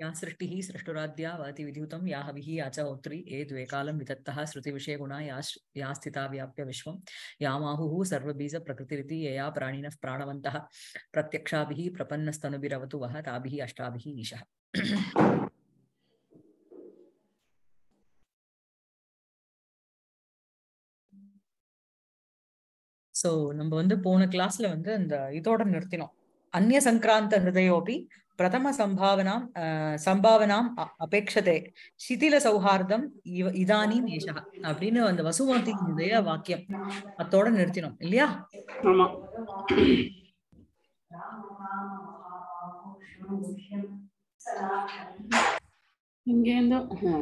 या सृष्टिः सृष्टुराद्या वाति विद्युतं या हविः या च होत्री ये द्वे कालं विदत्तः श्रुतिविषयगुणा या श्- या स्थिता व्याप्य विश्वं यामाहुः सर्वबीजप्रकृतिरिति यया प्राणिनः प्राणवन्तः प्रत्यक्षाभिः प्रपन्नस्तनुभिरवतु वः ताभिः अष्टाभिः ईशः சோ நம்ம வந்து போன கிளாஸ்ல வந்து அந்த இதோட நிறுத்தினோம் அந்நிய சங்கிராந்த ஹிருதயோபி பிரதம சம்பாவனாம் அஹ், சம்பாவனாம் அ- அபேக்ஷதே சிதில சௌஹார்தம் இவ இதானீம் ஏஷா அப்படின்னு அந்த வசுமதி ஹிருதய வாக்கியம் அத்தோட நிறுத்தினோம் இல்லையா ஆமா இங்கேருந்து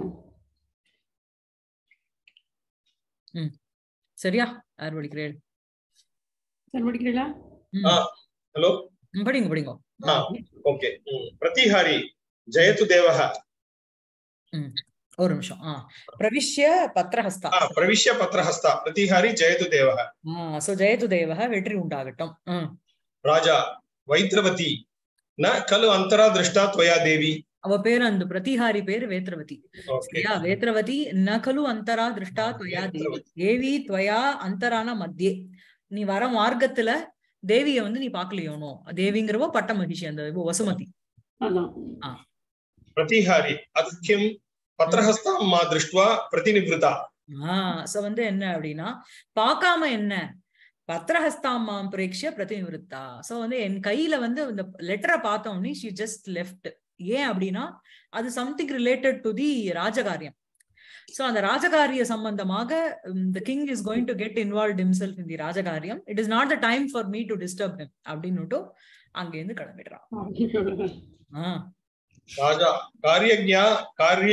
சரியா யார் படிக்கிறேன் சரி படிக்கிறீங்களா ஆ, ஹலோ ம், படிங்க படிங்க ஆ. ஓகே ம். பிரதிஹாரி ஜெயத்து தேவः ஒரு நிமிஷம் ஆ பிரவிஷ்ய பத்ரஹஸ்தா ஆ, பிரவிஷ்ய பத்ரஹஸ்தா பிரதிஹாரி ஜெயத்து தேவः ஆ சோ ஜெயது தேவக வெற்றி உண்டாகட்டும் ம் ராஜா வைத்ரவதி ந கலு அந்தரா திருஷ்டா त्वया தேவி அவ பேர் அந்த பிரதிஹாரி பேர் வேத்ரவதி ஓகே சரியா வேத்ரவதி ந கலு அந்தரா திருஷ்டா துவயா தேவி தேவி துவயா அந்தரான மத்தியே நீ வர மார்க்கத்துல தேவிய வந்து நீ பாக்கலையோனோ தேவிங்கிறவோ பட்ட மகிஷி அந்த இவ வசுமதி அதான் பிரதிஹாரி அது கிம் பத்ரஹஸ்தாம் மா திருஷ்டுவா பிரதிநிவிருதா ஆஹ் சோ வந்து என்ன அப்படின்னா பார்க்காம என்ன பத்ரஹஸ்தாமாம் பிரேக்ஷ பிரதிநிவருத்தா சோ வந்து என் கையில வந்து இந்த லெட்டரை பார்த்தோம்னே ஷி ஜஸ்ட் லெஃப்ட் ஏன் அப்படின்னா அது சம்திங் ரிலேட்டட் டு தி ராஜகாரியம் சோ அந்த ராஜகாரிய சம்பந்தமாக the king is going to get involve himself in the ராஜகாரியம் it is not the time for me to disturb him அப்படின்னுட்டு அங்கேருந்து கிளம்பிடுறான் ஆஹ் ராஜா காரியஜ்ஞா காரிய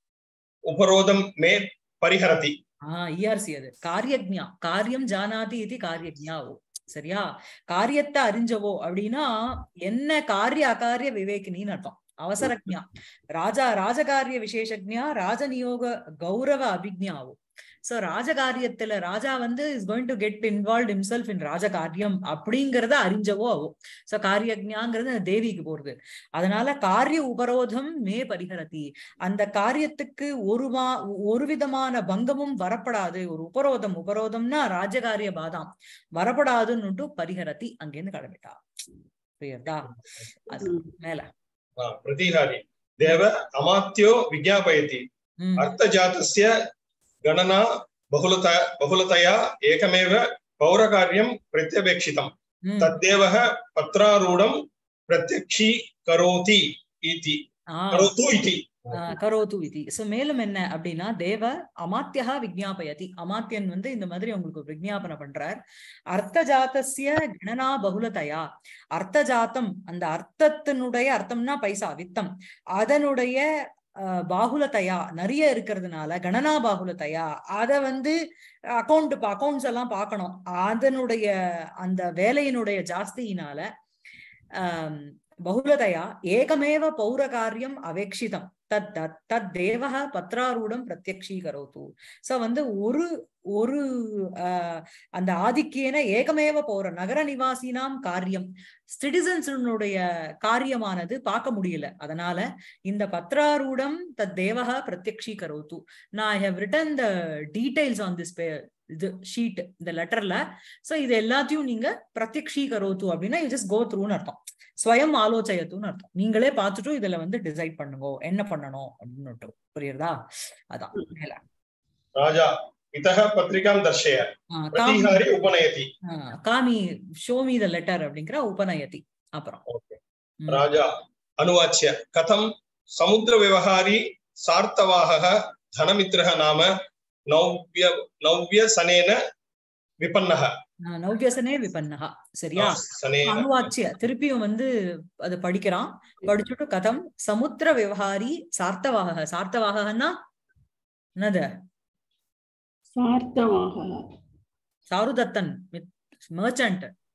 உபரோதம் மே பரிஹரதி ஆஹ் இஆர்சி அது காரியஜ்ஞா காரியம் ஜானாதி இது காரியஜ்ஞாவோ சரியா காரியத்தை அறிஞ்சவோ அப்படின்னா என்ன காரிய அகாரிய விவேகினின்னு அர்த்தம் அவசரஜ்ஞா ராஜா ராஜகாரிய விசேஷஜ்ஞா ராஜநியோக கௌரவ அபிஜ்ஞாவோ சோ ராஜகாரியத்துல ராஜா வந்து is going to get involve himself in ராஜகாரியம் அப்படிங்கறத அறிஞ்சவோ அவோ சோ காரியஜ்ஞாங்கிறது அந்த தேவிக்கு போறது அதனால காரிய உபரோதம் மே பரிஹரதி அந்த காரியத்துக்கு ஒரு மா ஒரு விதமான பங்கமும் வரப்படாது ஒரு உபரோதம் உபரோதம்னா ராஜகாரிய பாதாம் வரப்படாதுன்னுட்டு பரிஹரதி அங்கேருந்து கிளம்பிட்டா புரியுதா அது மேல ஆ, பிரதிஹாரி தேவ அமாத்யோ விஜாபயதி உம் अर्थजातस्य गणना बहुलता बहुलतया एकमेव पौरकार्यं प्रत्यपेक्षितम् உம் तद्देवः पत्रारूढं प्रत्यक्षीकरोति इति ஆஹ் करोतु इति ஆஹ் கரோது இது சோ மேலும் என்ன அப்படின்னா தேவ அமாத்தியா விஜாபயதி அமாத்தியன் வந்து இந்த மாதிரி உங்களுக்கு ஒரு விஜாபனை பண்றார் அர்த்த ஜாத்தஸ்ய கணனா பகுலதையா அர்த்த ஜாத்தம் அந்த அர்த்தத்தினுடைய அர்த்தம்னா பைசா வித்தம் அதனுடைய ஆஹ், பாகுலதையா நிறைய இருக்கிறதுனால கணனா பாகுலதையா அத வந்து அக்கௌண்ட் அக்கௌண்ட்ஸ் எல்லாம் பார்க்கணும் அதனுடைய அந்த வேலையினுடைய ஜாஸ்தியினால ஆம், பகுலதையா ஏகமேவ பௌரகாரியம் அவேக்ஷிதம் தத் தத் தத் தேவக பத்ராரூடம் பிரத்யக்ஷீகரோத்து சோ வந்து ஒரு ஒரு ஆஹ், அந்த ஆதிக்கியன ஏகமேவ பௌர நகர நிவாசினாம் காரியம் சிட்டிசன்ஸுடைய காரியமானது பார்க்க முடியல அதனால இந்த பத்ராரூடம் தத் தேவக பிரத்யக்ஷீகரோத்து நான் I have written the details on this இது ஷீட் இந்த லெட்டர்ல சோ இது எல்லாத்தையும் நீங்க பிரத்யக்ஷீகரோத்து அப்படின்னா யூ ஜஸ்ட் கோ த்ரூன்னு அர்த்தம் ஸ்வயம் ஆலோசயத்துன்னு அர்த்தம் நீங்களே பார்த்துட்டு இதுல வந்து டிசைட் பண்ணுங்க என்ன பண்ணணும் அப்படின்னு புரியுறதா அதான் மேல राजा इतः पत्रिकां दर्शय ஆ, காமி प्रतिहारी उपनयति ஆ, காமி ஷோமி த லெட்டர் அப்படிங்கிற உபநயதி அப்புறம் ओके ம். राजा अनुवाच्य कथं समुद्रव्यवहारी सार्थवाहः धनमित्रः नाम नव्य नव्यसनेन विपन्नः ஆ, நவ்யசனே விபன்னகா சரியா सनेन அனுவாச்சிய திருப்பியும் வந்து அது படிக்கிறான் படிச்சுட்டு கதம் சமுத்திர விவகாரி சார்த்தவாக சார்த்தவாகன்னா என்னது சார்த்தமாக சாருதத்தன் மர்ச்சன்ட்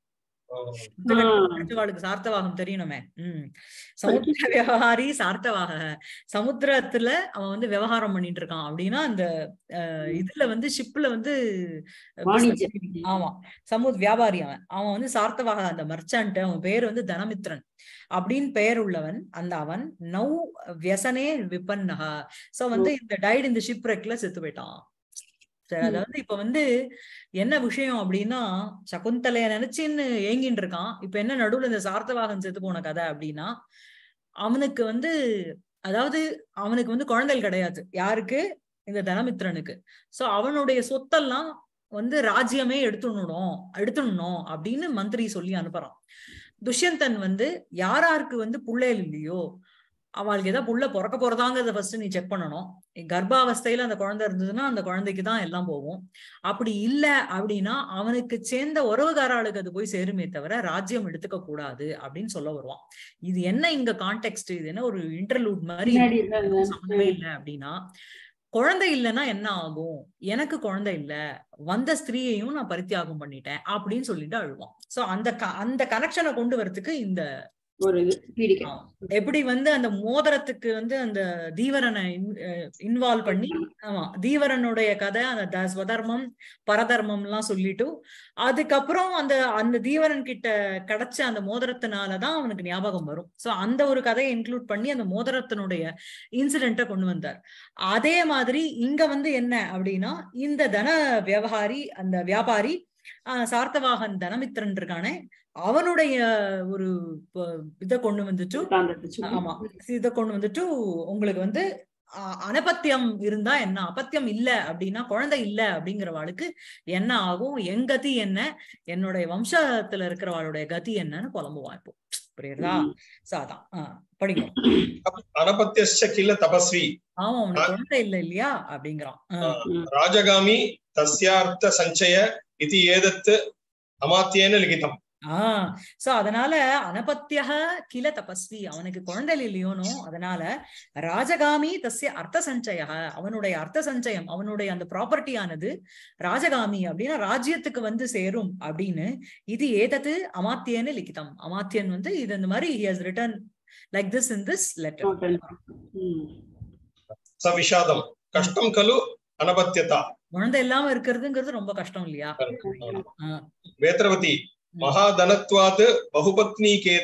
படிச்சவாளுக்கு சார்த்தவாகம் தெரியணுமே உம் சமுத்திர விவகாரி சார்த்தவாக சமுத்திரத்துல அவன் வந்து விவகாரம் பண்ணிட்டு இருக்கான் அப்படின்னா அந்த அஹ், இதுல வந்து ஷிப்ல வந்து வாணிஜ்யம். ஆமா சமு வியாபாரி அவன் அவன் வந்து சார்த்தவாக அந்த மர்ச்சன்ட் அவன் பேர் வந்து தனமித்ரன் அப்படின்னு பெயர் உள்ளவன் அந்த அவன் நௌ வியசனே விபன்னஹா சோ வந்து இந்த டைட் இந்த ஷிப் ரெக்ல செத்து போயிட்டான் சரி, அதாவது இப்ப வந்து என்ன விஷயம் அப்படின்னா சகுந்தலைய நினைச்சுன்னு ஏங்கிட்டு இருக்கான் இப்ப என்ன நடுவுல இந்த சார்த்தவாகன் செத்து போன கதை அப்படின்னா அவனுக்கு வந்து அதாவது அவனுக்கு வந்து குழந்தைகள் கிடையாது யாருக்கு இந்த தனமித்ரனுக்கு சோ அவனுடைய சொத்தெல்லாம் வந்து ராஜ்யமே எடுத்துடணும் எடுத்துடணும் அப்படின்னு மந்திரி சொல்லி அனுப்புறான் துஷ்யந்தன் வந்து யாராருக்கு வந்து புள்ளைகள் இல்லையோ அவளுக்கு ஏதாவது புள்ள பிறக்க போறதாங்கிறத ஃபர்ஸ்ட் நீ செக் பண்ணணும் கர்ப்பாவஸ்தையில அந்த குழந்தை இருந்ததுன்னா அந்த குழந்தைக்கு தான் எல்லாம் போகும் அப்படி இல்ல அப்படின்னா அவனுக்கு சேர்ந்த உறவுகாராளுக்கு அது போய் சேருமே தவிர ராஜ்யம் எடுத்துக்க கூடாது அப்படின்னு சொல்ல வருவான் இது என்ன இங்க கான்டெக்ட் இது என்ன ஒரு இன்டர்லூட் மாதிரி பின்னாடி இருந்தது. சம்மந்தமே இல்லை அப்படின்னா குழந்தை இல்லைன்னா என்ன ஆகும் எனக்கு குழந்தை இல்ல வந்த ஸ்திரீயையும் நான் பரித்தியாகம் பண்ணிட்டேன் அப்படின்னு சொல்லிட்டு அழுவான் சோ அந்த க- அந்த கனெக்ஷனை கொண்டு வரதுக்கு இந்த ஒரு இது பீடிகை ஆ, எப்படி வந்து அந்த மோதிரத்துக்கு வந்து அந்த தீவரனை இன்வால்வ் பண்ணி ஆமா தீவரனுடைய கதை அந்த த- ஸ்வதர்மம் பரதர்மம் எல்லாம் சொல்லிட்டு அதுக்கப்புறம் அந்த அந்த தீவரன் கிட்ட கிடைச்ச அந்த மோதிரத்தினாலதான் அவனுக்கு ஞாபகம் வரும் சோ அந்த ஒரு கதையை இன்க்ளூட் பண்ணி அந்த மோதிரத்தினுடைய இன்சிடென்ட்டை கொண்டு வந்தார் அதே மாதிரி இங்க வந்து என்ன அப்படின்னா இந்த தன வியாபாரி அந்த வியாபாரி ஆஹ் சார்த்தவாகன் தனமித்திரன் இருக்கானே அவனுடைய ஒரு ப- இத கொண்டு வந்துட்டு உட்கார்ந்துட்டு சும்மா. ஆமா இத கொண்டு வந்துட்டு உங்களுக்கு வந்து அ- அனபத்தியம் இருந்தா என்ன அபத்தியம் இல்ல அப்படின்னா குழந்தை இல்ல அப்படிங்கிறவாளுக்கு என்ன ஆகும் என் கதி என்ன என்னுடைய வம்சத்துல இருக்கிறவாளுடைய கதி என்னன்னு புலம்புவான் இப்போ புரியுறதா ம். சோ அதான் ஆஹ் படிங்க अनपत्यश्च किल तपस्वी ஆமா உனக்கு குழந்தை இல்ல இல்லையா அப்படிங்கிறான் ஆஹ் राजगामी तस्यार्थ सञ्चय इति एतत् अमात्येन लिखितम् ஆஹ் சோ அதனால அனபத்திய கில தபஸ்வி அவனுக்கு குழந்தை இல்லையோனோ அதனால ராஜகாமி தஸ்ய அர்த்த சஞ்சய அவனுடைய அர்த்த சஞ்சயம் அவனுடைய அந்த ப்ராப்பர்ட்டியானது ராஜகாமி அப்படின்னா ராஜ்யத்துக்கு வந்து சேரும் அப்படின்னு இது ஏதது அமாத்தியன்னு லிখিতம் அமாத்தியன் வந்து இது இந்த மாதிரி he has written like this in this letter Total. ம். स विषादम् कष्टं खलु अनपत्यता குழந்தை இல்லாம இருக்கிறதுங்கிறது ரொம்ப கஷ்டம் இல்லையா ஆஹ் वेत्रवती महाधनत्वात् बहुपत्नीकेत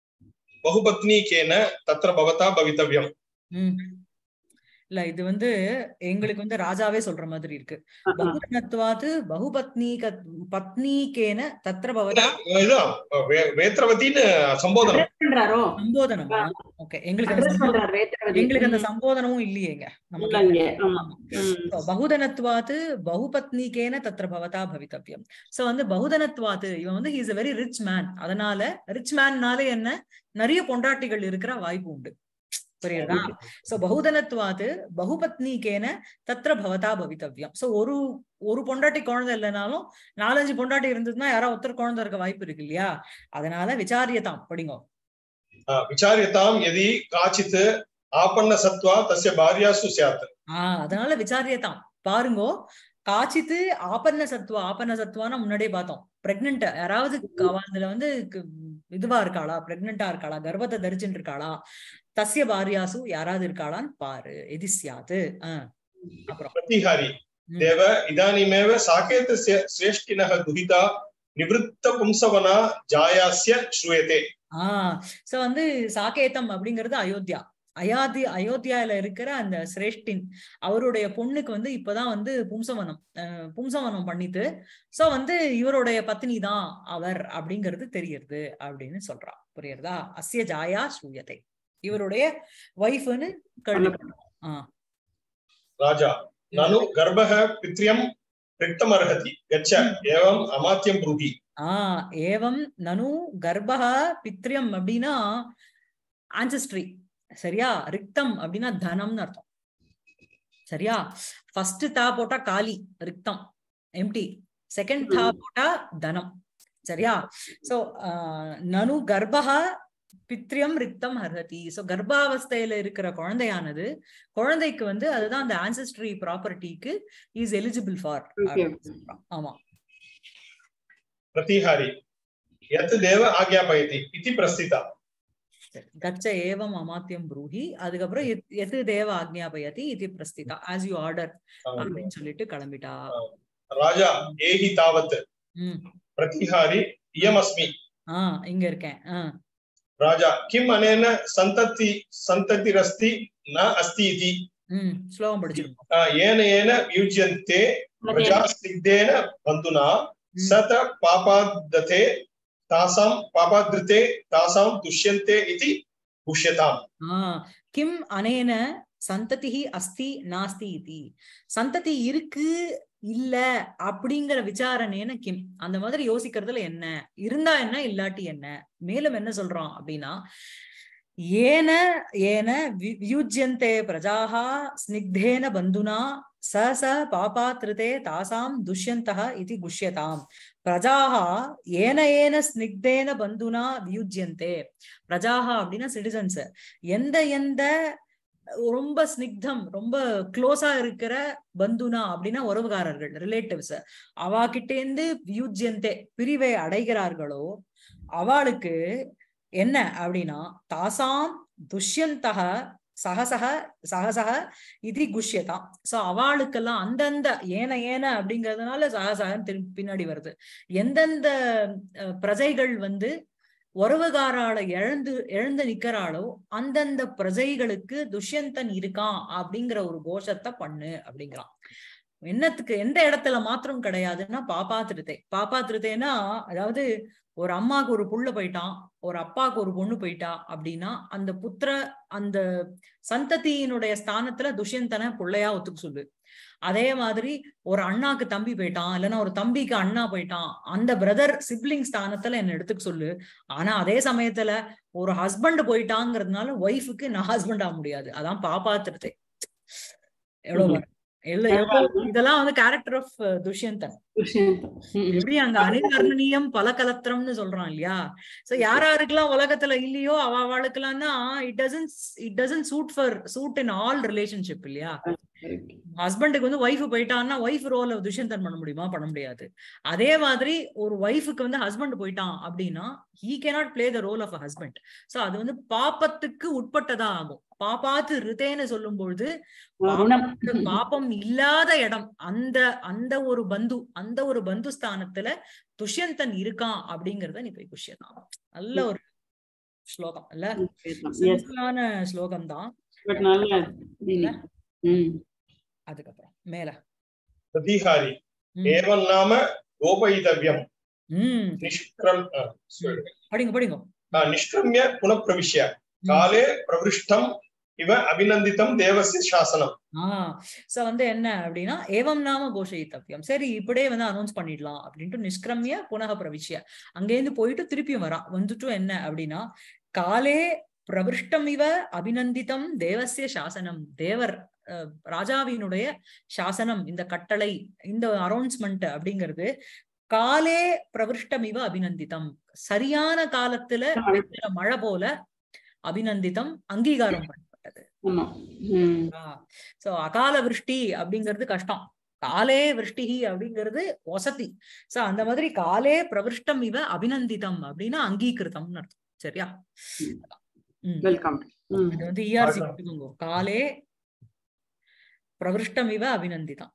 बहुपत्नीकेन तत्र भवता भवितव्यम् உம் இல்ல இது வந்து எங்களுக்கு வந்து ராஜாவே சொல்ற மாதிரி இருக்கு ஆஹ். பகுதனத்வாது பகுபத்னி பத்னீகேன தத்ர பவதா இதுதான் வே- வேத்ரவதின்னு சம்போதனம் Address பண்றாரோ சம்போதனமா ஓகே எங்களுக்கு அந்த Address சம்போதனம் பண்றாரு வேத்திரவதி. எங்களுக்கு அந்த ம். சம்போதனமும் இல்லையேங்க இல்ல நமக்கு இங்க. ஆமா. ம். So, பகுதனத்வாத்து பகுபத்னிகேன தத்ர பவதா பவித்தவ்யம் சோ வந்து பகுதனத்வாத்து இவன் வந்து is a very rich man அதனால ரிச் மேன்னாலே என்ன நிறைய பொண்டாட்டிகள் இருக்கிற வாய்ப்பு உண்டு புரியுதா சோ பகுதனத்வாது பகுபத்னிகேன தத்ர பவதா பவித்தவ்யம் சோ ஒரு ஒரு பொண்டாட்டி குழந்தை இல்லைனாலும் நாலஞ்சு பொண்டாட்டி இருந்ததுன்னா யாரோ ஒருத்தர் குழந்தை இருக்க வாய்ப்பு இருக்கு இல்லையா அதனால விசாரியதாம் படிங்க आ, विचार्यतां यदि काचित् आपन्नसत्त्वा तस्य भार्यासु स्यात् ஆஹ் அதனால விசாரியதாம் பாருங்கோ காச்சித்து ஆபன்ன சத்துவா ஆபன்ன சத்துவானா முன்னாடியே பார்த்தோம் பிரெக்னென்ட் யாராவது அவ அதுல வந்து கு- இதுவா இருக்காளா பிரெக்னெண்டா இருக்காளா கர்ப்பத்தை தரிச்சுட்டு இருக்காளா தஸ்ய பாரியாசு யாராவது இருக்காளான்னு பாரு எதி சியாது ஆஹ் அப்புறம் प्रतिहारी ம். देव इदानीमेव साकेतस्य श्रेष्ठिनः दुहिता निवृत्तपुंसवना जायास्य श्रूयते ஆஹ் சோ வந்து சாகேதம் அப்படிங்கிறது அயோத்தியா அயாதி அயோத்தியால இருக்கிற அந்த சிரேஷ்டின் அவருடைய பொண்ணுக்கு வந்து இப்பதான் வந்து பும்சவனம் அஹ் பும்சவனம் பண்ணிட்டு சோ வந்து இவருடைய பத்னி தான் அவர் அப்படிங்கிறது தெரியுது அப்படின்னு சொல்றா புரியுறதா அஸ்ய ஜாயா சூயத்தை இவருடைய ஒய்ஃப்னு கேள்விப்பட்டோம் ஆஹ் राजा ननु गर्भः पित्र्यं रिक्तमर्हति गच्छ एवम् अमात्यं ब्रूहि ஆஹ் ஏவம் நனு கர்ப்பக பித்ரியம் அப்படின்னா ஆன்சஸ்ட்ரி சரியா ரிக்தம் அப்படின்னா தனம்னு அர்த்தம் சரியா ஃபர்ஸ்ட் தா போட்டா காலி ரிக்தம் எம்டி செகண்ட் தா போட்டா தனம் சரியா சோ நனு கர்ப்பக பித்ரியம் ரிக்தம் ஹர்ஹதி சோ கர்ப்பாவஸ்தையில இருக்கிற குழந்தையானது குழந்தைக்கு வந்து அதுதான் அந்த ஆன்சஸ்ட்ரி ப்ராப்பர்ட்டிக்கு இஸ் எலிஜிபிள் ஃபார் Okay. ஆமா प्रतिहारी यत् देव आज्ञापयति इति प्रस्थिता சரி. கச்ச ஏவம் அமாத்தியம் ப்ரூஹி அதுக்கப்புறம் எத்- எது தேவ ஆக்ஞாபயதி இது பிரஸ்திதா ஆஸ் யூ ஆர்டர் அப்படின்னு சொல்லிட்டு கிளம்பிட்டா राजा एहि तावत् ம் प्रतिहारि इयमस्मि ஆ இங்க இருக்கேன் ஆ राजा किम् अनेन सन्तति सन्ततिरस्ति न अस्ति इति ம் ஸ்லோகம் படிச்சிருக்கோம் आ, येन येन युज्यन्ते प्रजा स्निग्धेन बन्धुना स त पापादते तासां पापादृते तासां दुष्यन्ते इति उष्यताम् ஆ கிம் அனேன சந்ததிஹி அஸ்தி நாஸ்தி இதி சந்ததி இருக்கு இல்ல அப்படிங்கிற விசாரணேன கிம் அந்த மாதிரி யோசிக்கிறதுல என்ன இருந்தா என்ன இல்லாட்டி என்ன மேலும் என்ன சொல்றோம் அப்படின்னா ஏன ஏன வி- வியுஜ்யந்தே பிரஜாः ஸ்னிக்தேன பந்துனா ச ச பாபாத்ருதே தாசாம் துஷ்யந்தः இதி குஷ்யதாம் பிரஜாः ஏன ஏன ஸ்னிக்தேன பந்துனா வியுஜ்யந்தே பிரஜாக அப்படின்னா சிட்டிசன்ஸ் எந்த எந்த ரொம்ப ஸ்னிக்தம் ரொம்ப க்ளோஸா இருக்கிற பந்துனா அப்படின்னா உறவுகாரர்கள் ரிலேட்டிவ்ஸ் அவா கிட்டேந்து வியுஜ்யந்தே பிரிவை அடைகிறார்களோ அவளுக்கு என்ன அப்படின்னா தாசாம் துஷ்யந்தக சகசக சகசக இது குஷ்யதாம் சோ அவளுக்கெல்லாம் அந்தந்த ஏன ஏன அப்படிங்கறதுனால சகசகன்னு திரும்பி பின்னாடி வருது எந்தெந்த அஹ், பிரஜைகள் வந்து உறவுகாரால இழந்து இழந்து நிக்கிறாளோ அந்தந்த பிரஜைகளுக்கு துஷ்யந்தன் இருக்கான் அப்படிங்கிற ஒரு கோஷத்தை பண்ணு அப்படிங்கிறான் என்னத்துக்கு எந்த இடத்துல மாத்திரம் கிடையாதுன்னா பாப்பா திருத்தை பாப்பா திருத்தைனா அதாவது ஒரு அம்மாக்கு ஒரு புள்ள போயிட்டான் ஒரு அப்பாவுக்கு ஒரு பொண்ணு போயிட்டா அப்படின்னா அந்த புத்திர அந்த சந்ததியினுடைய ஸ்தானத்துல துஷ்யந்தனை புள்ளையா ஒத்துக்க சொல்லு அதே மாதிரி ஒரு அண்ணாக்கு தம்பி போயிட்டான் இல்லைன்னா ஒரு தம்பிக்கு அண்ணா போயிட்டான் அந்த பிரதர் சிப்ளிங் ஸ்தானத்துல என்ன எடுத்துக்க சொல்லு ஆனா அதே சமயத்துல ஒரு ஹஸ்பண்ட் போயிட்டாங்கிறதுனால ஒய்ஃபுக்கு நான் ஹஸ்பண்ட் ஆக முடியாது அதான் பாப்பாத்திரத்தை எவ்வளவு ம்ஹும். வரும்? இல்ல எவ்வளவு இதெல்லாம் வந்து கேரக்டர் ஆஃப் துஷ்யந்தன் துஷ்யந்தம். ம், ம். எப்படி அங்க அனிவர்ணனியம் பலகலத்திரம்னு சொல்றான் இல்லையா சோ யார் யாருக்கெல்லாம் உலகத்துல இல்லையோ அவ அவளுக்கெல்லாம்னா it doesn't it doesn't suit for suit in all relationship இல்லையா Correct. ஹஸ்பண்டுக்கு வந்து ஒய்ஃப் போயிட்டான்னா ஒய்ஃப் ரோல துஷ்யந்தன் பண்ண முடியுமா பண்ண முடியாது அதே மாதிரி ஒரு ஒய்ஃபுக்கு வந்து ஹஸ்பண்ட் போயிட்டான் அப்படின்னா he cannot play the role of a husband so அது வந்து பாப்பத்துக்கு உட்பட்டதா ஆகும் பாப்பாத்து ரிதேன்னு சொல்லும் பொழுது ருணம். பாப்பம் இல்லாத இடம் அந்த அந்த ஒரு பந்து அந்த ஒரு பந்து ஸ்தானத்துல துஷ்யந்தன் இருக்கான் அப்படிங்கறத நீ போய் குஷ்யதான் நல்ல ஒரு ஸ்லோகம் இல்ல Yes. சிம்பிளான ஸ்லோகம் தான் But நல்ல meaning. ம். அதுக்கப்புறம் மேல प्रतिहारि ம். एवं नाम गोपयितव्यम् ம் निष्क्रम आ, sorry. படிங்க படிங்க आ, निष्क्रम्य पुनः प्रविश्य काले प्रवृष्टम् इव अभिनन्दितं देवस्य शासनम् ஆஹ் சோ வந்து என்ன அப்படின்னா ஏவம் நாம கோஷயித்தவ்யம் சரி இப்படியே வந்து அனௌன்ஸ் பண்ணிடலாம் அப்படின்ட்டு நிஷ்கிரமிய புனக பிரவிஷ்ய அங்கேருந்து போயிட்டு திருப்பியும் வரான் வந்துட்டும் என்ன அப்படின்னா காலே பிரவிஷ்டம் இவ அபிநந்திதம் தேவசிய சாசனம் தேவர் அஹ், ராஜாவினுடைய சாசனம் இந்த கட்டளை இந்த அனௌன்ஸ்மெண்ட் அப்படிங்கிறது காலே பிரவிஷ்டம் இவ அபிநந்திதம் சரியான காலத்துல பெய்கிற மழை போல அபிநந்திதம் அங்கீகாரம் பண்ணப்பட்டது ஆமா. ம். சோ அகால விருஷ்டி அப்படிங்கிறது கஷ்டம் காலே விருஷ்டிஹி அப்படிங்கிறது வசதி சோ அந்த மாதிரி காலே பிரவிஷ்டம் இவ அபிநந்திதம் அப்படின்னா அங்கீகிருதம்னு அர்த்தம் சரியா ம். Welcome. ம். இது வந்து இஆர்சி Welcome. போட்டுக்கோங்க காலே பிரவிஷ்டம் இவ அபிநந்திதம்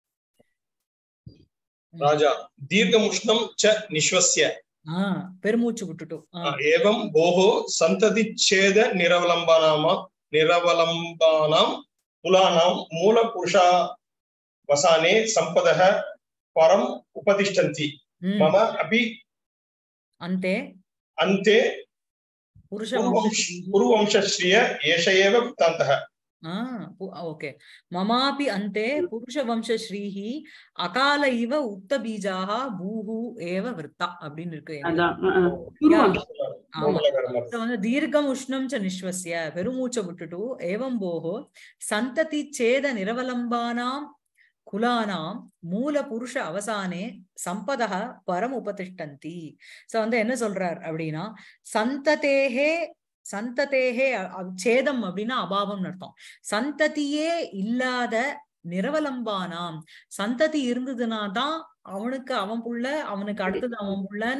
राजा दीर्घमुष्णं च निश्वस्य ஆஹ் பெருமூச்சு விட்டுட்டோம் आ, ஆஹ் एवं भोः सन्ततिच्छेद निरवलम्बानाम निरवलम्बानां कुलानां मूलपुरुषावसाने सम्पदः परम् उपतिष्ठन्ति ம். मम अपि அந்தே अन्ते புருஷ कुरुवंश कुरुवंशश्रिय एष एव वृत्तान्तः ஓகே மமாபி அந்தே புருஷ வம்ச ஸ்ரீஹி அகால இவ உக்த பீஜாக பூஹு ஏவ விருத்தா அப்படின்னு இருக்கு எங்க அதான். அஹ், அஹ். குருவம். ஆமா மங்களகரம So வந்து தீர்க்கம் உஷ்ணம் ச நிஸ்வசிய பெருமூச்ச விட்டுட்டு ஏவம் போகோ சந்ததி சேத நிரவலம்பானாம் குலானாம் மூல புருஷ அவசானே சம்பதக பரம் உபதிஷ்டந்தி சோ வந்து என்ன சொல்றார் அப்படின்னா சந்ததேகே சந்ததேகே அ- அ- சேதம் அப்படின்னா அபாவம்னு அர்த்தம் சந்ததியே இல்லாத நிரவலம்பானாம் சந்ததி இருந்ததுன்னா தான் அவனுக்கு அவன் புள்ள அவனுக்கு அடுத்தது அவன் புள்ளன்னு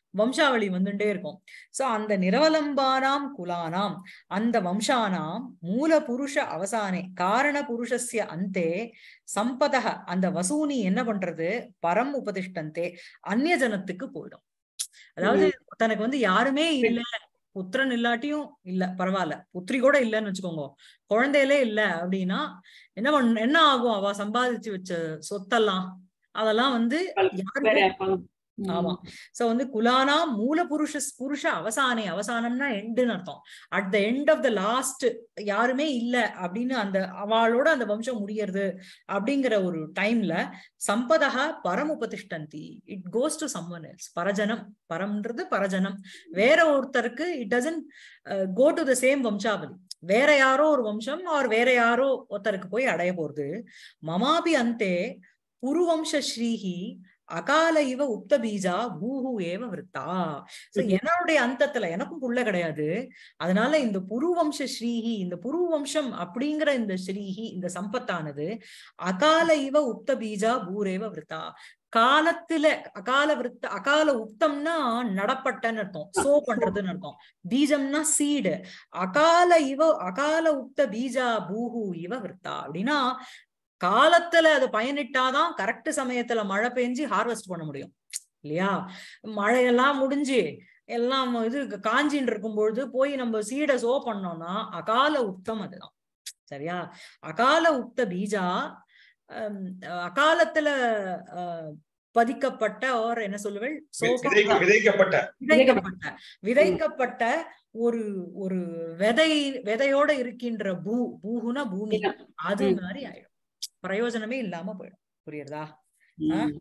வம்சாவளி வந்துட்டே இருக்கும் சோ அந்த நிரவலம்பானாம் குலானாம் அந்த வம்சானாம் மூல புருஷ அவசானே காரண புருஷஸ்ய அந்தே சம்பதக அந்த வசூனி என்ன பண்றது பரம் உபதிஷ்டந்தே அந்நிய ஜனத்துக்கு போயிடும் அதாவது தனக்கு வந்து யாருமே இல்ல புத்திரன் இல்லாட்டியும் இல்ல பரவாயில்ல புத்திரி கூட இல்லைன்னு வச்சுக்கோங்க குழந்தையிலே இல்ல அப்படின்னா என்ன பண்ண என்ன ஆகும் அவ சம்பாதிச்சு வச்ச சொத்தெல்லாம் அதெல்லாம் வந்து வேற யாருமே யாருக்காவது. ம். ஆமா சோ வந்து குலானா மூல புருஷ புருஷ அவசானே அவசானம்னா எண்டுன்னு அர்த்தம் at the end of the last யாருமே இல்ல அப்படின்னு அந்த அவளோட அந்த வம்சம் முடியறது அப்படிங்கிற ஒரு டைம்ல சம்பதா பரமுபதிஷ்டந்தி it goes to someone else பரஜனம் பரம்ன்றது பரஜனம் வேற ஒருத்தருக்கு it doesn't go to the same வம்சாவளி வேற யாரோ ஒரு வம்சம் ஆர் வேற யாரோ ஒருத்தருக்கு போய் அடைய போறது மமாபி அந்தே புருவம்ச ஸ்ரீஹி அகால இவ உக்த பீஜா பூஹு ஏவ விருத்தா சோ என்னுடைய அந்தத்துல எனக்கும் புள்ள கிடையாது அதனால இந்த புருவம்ச ஸ்ரீஹி இந்த புருவம்சம் அப்படிங்கிற இந்த ஸ்ரீஹி இந்த சம்பத்தானது அகால இவ உக்த பீஜா பூரேவ விருத்தா காலத்துல அகால விருத்த அகால உக்தம்னா நடப்பட்டன்னு அர்த்தம் சோ பண்றதுன்னு அர்த்தம் பீஜம்னா சீடு அகால இவ அகால உக்த பீஜா பூஹு இவ விருத்தா அப்படின்னா காலத்துல அது பயனிட்டாதான் கரெக்ட் சமயத்துல மழை பெஞ்சு ஹார்வெஸ்ட் பண்ண முடியும் இல்லையா மழையெல்லாம் முடிஞ்சு எல்லாம் இது காஞ்சின்னு இருக்கும் பொழுது போய் நம்ம சீடை சோ பண்ணோம்னா அகால உக்தம் அதுதான் சரியா அகால உக்த பீஜா ஹம், அகாலத்துல அஹ், பதிக்கப்பட்ட ஓர் என்ன சொல்லுவேள் சோகம் விதைக்க- விதைக்கப்பட்ட விதைக்கப்பட்ட விதைக்கப்பட்ட ஒரு ஒரு விதை விதையோட இருக்கின்ற பூ பூகுனா பூமி அது ம். மாதிரி ஆயிடும் பிரயோஜனமே இல்லாம போயிடும் புரியுறதா ஆ? ம்.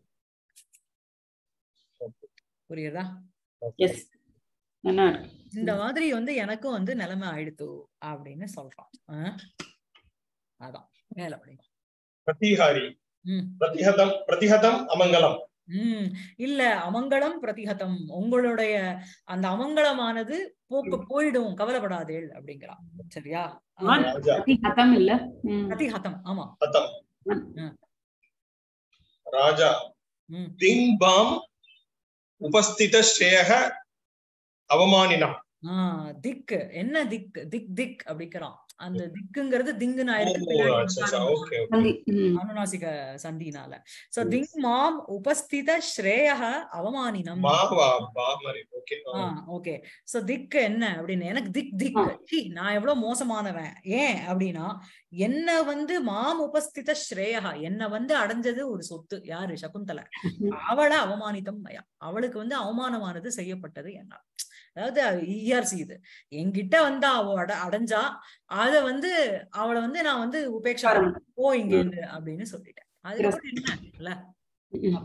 புரியுறதா எஸ் நல்லா இருக்கு இந்த மாதிரி வந்து எனக்கும் வந்து நிலைமை ஆயிடுத்து அப்படின்னு சொல்றான் ஆ? அதான் மேல படிங்க பிரதிஹாரி ம் பிரதிஹதம் பிரதிஹதம் அமங்கலம் உம் இல்ல அமங்கலம் பிரதிஹதம் உங்களுடைய அந்த அமங்கலமானது போக்க போயிடும் கவலைப்படாதேள் அப்படிங்கிறான் சரியா ஆ. ராஜா அதி கதம் இல்ல ம். பிரதிஹதம் ஆமா ஹதம் ம். ராஜா உம் திங்பாம் உபஸ்தித ஸ்ரேயக அவமானினம் ஆஹ் திக்கு என்ன திக் திக் திக் அப்படிங்கிறான் அந்த திக்குங்கிறது திங்குன்னு ஓ, ஆயிருக்கு ஓ, பின்னாடி அச்சா, அச்சா, உட்காரும். Okay okay. சந்தி. ம். அனுநாசிக சந்தினால சோ Yes. திங் மாம் உபஸ்தித ஸ்ரேயக அவமானினம் மாவா பா மாதிரி ஓகே ஆ ஓகே சோ திக் என்ன அப்படின்னு எனக்கு திக் திக் ஆ. சீ, நான் எவ்வளவு மோசமானவன் ஏன் அப்படின்னா என்ன வந்து மாம் உபஸ்தித ஸ்ரேயா என்ன வந்து அடைஞ்சது ஒரு சொத்து யாரு சகுந்தலை அவளை அவமானித்தம் மயா அவளுக்கு வந்து அவமானமானது செய்யப்பட்டது என்ன அதாவது இஆர்சி இது என்கிட்ட வந்து அவ அட அடைஞ்சா அத வந்து அவளை வந்து நான் வந்து உபேட்சா காரணம். பண்ணேன். போ இங்க இருந்து அப்படின்னு சொல்லிட்டேன் அதுக்கப்புறம் என்ன இல்ல ம்.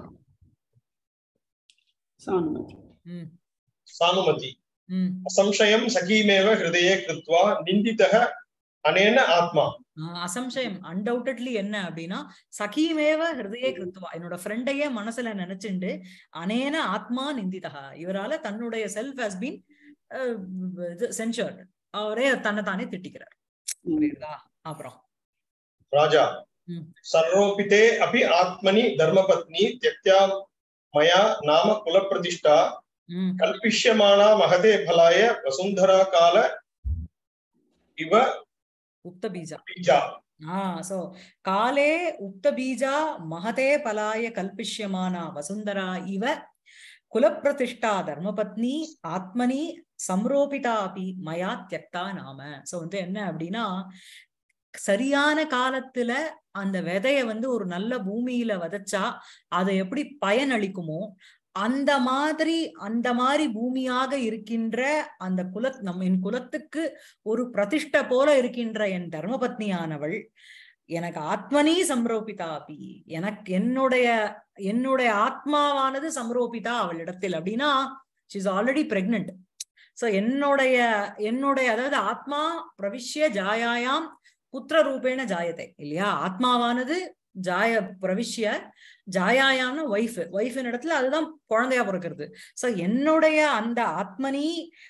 சானுமதி. உம் சானுமதி உம் அசம்சயம் சகீமேவ ஹிருதயே கிருத்வா நிந்திதக அனேன ஆத்மா ஆஹ் அசம்சயம் அன்டவுட்டட்லி என்ன அப்படின்னா சகீமேவ ஹிருதயே கிருத்துவா என்னோட ஃப்ரெண்டையே மனசுல நினைச்சுண்டு அனேன ஆத்மா நிந்திதா இவரால தன்னுடைய செல்ஃப் ஹஸ் பீன் இது சென்சர்ட் அவரே தன்னை தானே திட்டிக்கிறார் ம். புரியுதா அப்புறம் ராஜா ம். சர்வோபிதே அபி ஆத்மனி தர்மபத்னி தியக்தியா மயா நாம குலப்பிரதிஷ்டா உம் கல்பிஷ்யமானா மகதே பலாய வசுந்தரா கால இவ உக்த பீஜா பீஜா ஆஹ் சோ காலே உக்த பீஜா மகதே பலாய கல்பிஷ்யமானா வசுந்தரா இவ குலப்பிரதிஷ்டா தர்மபத்னி ஆத்மனி சம்ரோபிதா அபி மயா தியக்தா நாம சோ வந்து என்ன அப்படின்னா சரியான காலத்துல அந்த விதைய வந்து ஒரு நல்ல பூமியில விதைச்சா அதை எப்படி பயனளிக்குமோ அந்த மாதிரி அந்த மாதிரி பூமியாக இருக்கின்ற அந்த குல நம்ம என் குலத்துக்கு ஒரு பிரதிஷ்ட போல இருக்கின்ற என் தர்மபத்னியானவள் எனக்கு ஆத்மனி சம்ரோபிதாபி எனக்கு என்னுடைய என்னுடைய ஆத்மாவானது சம்ரோபிதா அவளிடத்தில் அப்படின்னா இஸ் ஆல்ரெடி பிரெக்னன்ட் சோ என்னுடைய என்னுடைய அதாவது ஆத்மா பிரவிஷ்ய ஜாயாயாம் புத்திர ரூபேண ஜாயத்தை இல்லையா ஆத்மாவானது ஜாய பிரவிஷ்ய ஜாயாயான ஒய்ஃப் ஒய்ஃபின் இடத்துல அதுதான் குழந்தையா பிறக்கிறது சோ என்னுடைய அந்த ஆத்மனி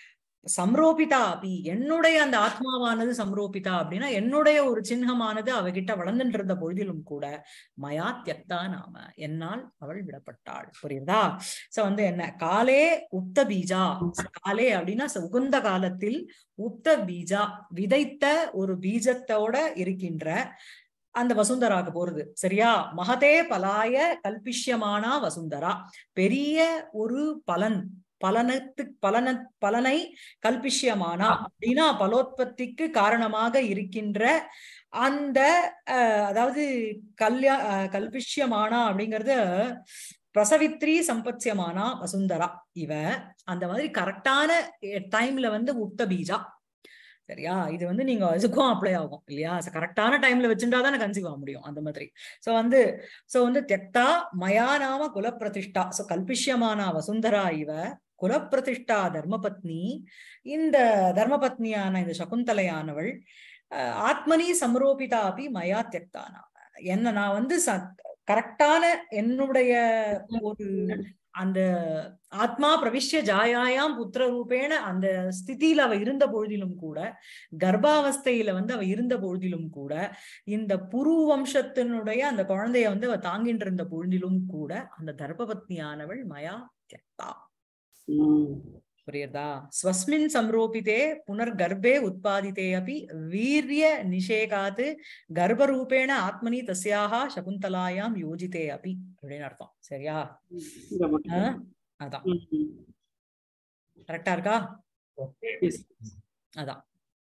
சம்ரோபிதா அப்பி என்னுடைய அந்த ஆத்மாவானது சம்ரோபிதா அப்படின்னா என்னுடைய ஒரு சின்னமானது அவகிட்ட வளர்ந்துட்டு இருந்த பொழுதிலும் கூட மயா தியக்தா நாம என்னால் அவள் விடப்பட்டாள் புரியுதா சோ வந்து என்ன காலே உக்த பீஜா So, காலே அப்படின்னா so உகுந்த காலத்தில் உக்த பீஜா விதைத்த ஒரு பீஜத்தோட இருக்கின்ற அந்த வசுந்தராக்கு போறது சரியா மகதே பலாய கல்பிஷ்யமானா வசுந்தரா பெரிய ஒரு பலன் பலனத்து பலன பலனை கல்பிஷ்யமானா அப்படின்னா பலோத்பத்திக்கு காரணமாக இருக்கின்ற அந்த அஹ், அதாவது கல்யா அஹ், கல்பிஷ்யமானா அப்படிங்கறது பிரசவித்ரி சம்பத்யமானா வசுந்தரா இவ அந்த மாதிரி கரெக்டான டைம்ல வந்து உக்த பீஜா சரியா இது வந்து நீங்க இதுக்கும் அப்ளை ஆகும் இல்லையா கரெக்டான டைம்ல வச்சுட்டா தானே கன்சீவ் ஆக முடியும் அந்த மாதிரி சோ வந்து சோ வந்து தெக்தா மயா நாம குலப்பிரதிஷ்டா சோ கல்பிஷ்யமானா வசுந்தரா இவ குலப்பிரதிஷ்டா தர்மபத்னி இந்த தர்மபத்னியான இந்த சகுந்தலையானவள் அஹ், ஆத்மனி சம்ரோபிதா அப்படி மயா தியக்தா நாம என்ன நான் வந்து கரெக்டான என்னுடைய ஒரு அந்த ஆத்மா பிரவிஷ்ய ஜாயாயாம் புத்திர ரூபேண அந்த ஸ்திதியில அவ இருந்த பொழுதிலும் கூட கர்ப்பாவஸ்தையில வந்து அவ இருந்த பொழுதிலும் கூட இந்த புரு வம்சத்தினுடைய அந்த குழந்தைய வந்து அவ தாங்கிட்டு இருந்த பொழுதிலும் கூட அந்த தர்ப்பபத்னியானவள் மயா தியக்தா ம். புரியுறதா ஸ்வஸ்மின் சம்ரோபிதே புனர் கர்ப்பே உத்பாதித்தே அப்படி வீரிய நிஷேகாத் கர்ப்பரூபேண ஆத்மனி தஸ்யாக சகுந்தலாயாம் யோஜித்தே அப்படி அப்படின்னு அர்த்தம் சரியா இங்க மட்டும். ஆஹ் அதான் ம், ம். கரெக்டா இருக்கா ஓகே Yes. அதான்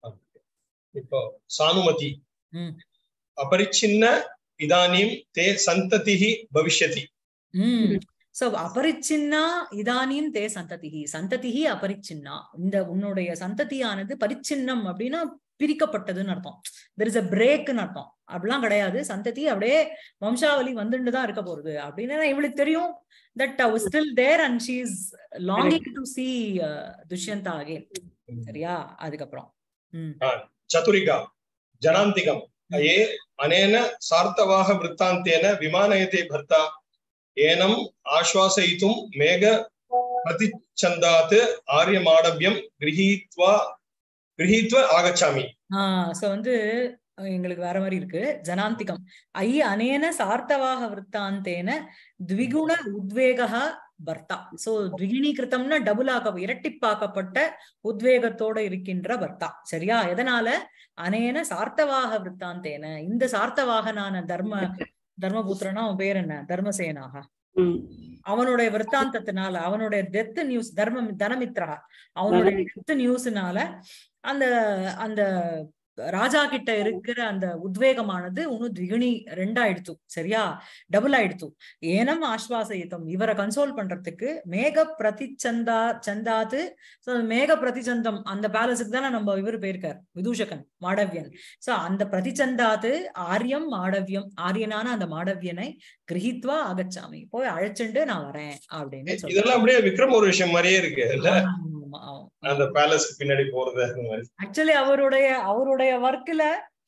இப்போ சானுமதி ம். अपरिच्छिन्न इदानीं ते सन्ततिः भविष्यति உம் சோ அபரிச்சின்னா இதானியும் தே சந்ததிஹி சந்ததிஹி அபரிச்சின்னா இந்த உன்னுடைய சந்ததியானது பரிச்சின்னம் அப்படின்னா பிரிக்கப்பட்டதுன்னு அர்த்தம் தெர் இஸ் அ பிரேக்னு அர்த்தம் அப்படிலாம் கிடையாது சந்ததி அப்படியே வம்சாவளி வந்துட்டு தான் இருக்க போறது அப்படின்னு இவளுக்கு தெரியும் தட் அவ still there and she is longing to see Dushyanta again சரியா அதுக்கப்புறம் உம் चतुरिका जनान्तिकम् ये अनेन सार्थवाह वृत्तान्तेन विमानयते भर्ता एनम् आश्वासयितुं मेघ प्रतिच्छन्दात् आर्यमाडव्यं गृहीत्वा गृहीत्वा आगच्छामि ஆஹ் சோ வந்து அஹ் எங்களுக்கு வேற மாதிரி இருக்கு ஜனாந்திகம் ஐ அனேன சார்த்தவாக விற்த்தாந்தேன த்விகுண உத்வேகா பர்த்தா சோ த்விகிணீகிருத்தம்னா டபுள் ஆக்க இரட்டிப்பாக்கப்பட்ட உத்வேகத்தோட இருக்கின்ற பர்த்தா சரியா எதனால அனேன சார்த்தவாக விற்த்தாந்தேன இந்த சார்த்தவாகனான தர்ம தர்மபுத்திரனா அவன் பேர் என்ன தர்மசேனாக ம். அவனுடைய விற்த்தாந்தத்தினால அவனுடைய டெத் நியூஸ் தர்ம தனமித்ரா அவனுடைய டெத் நியூஸ்னால அந்த அந்த ராஜா கிட்ட இருக்கிற அந்த உத்வேகமானது இன்னும் திகிணி ரெண்டாயிடுத்து சரியா டபுள் ஆயிடுத்து ஏனம் ஆஸ்வாசயித்தம் இவரை கன்சோல் பண்றதுக்கு மேக பிரதிச்சந்தா சந்தாத்து so மேக பிரதிச்சந்தம் அந்த பேலஸுக்கு தானே நம்ம இவர் போயிருக்கார் விதூஷகன் மாடவியன் சோ அந்த பிரதிச்சந்தாத்து ஆரியம் மாடவியம் ஆரியனான அந்த மாடவியனை கிரகித்வா அகச்சாமி போய் அழைச்சுண்டு நான் வரேன் அப்படின்னு சொல்லி இதெல்லாம் அப்படியே விக்ரம் ஒரு விஷயம் மாதிரியே இருக்கு இல்ல ஆமா, ஆமா. அந்த பேலஸ்க்கு பின்னாடி போறது அந்த மாதிரி ஆக்சுவலி அவருடைய அவருடைய ஒர்க்ல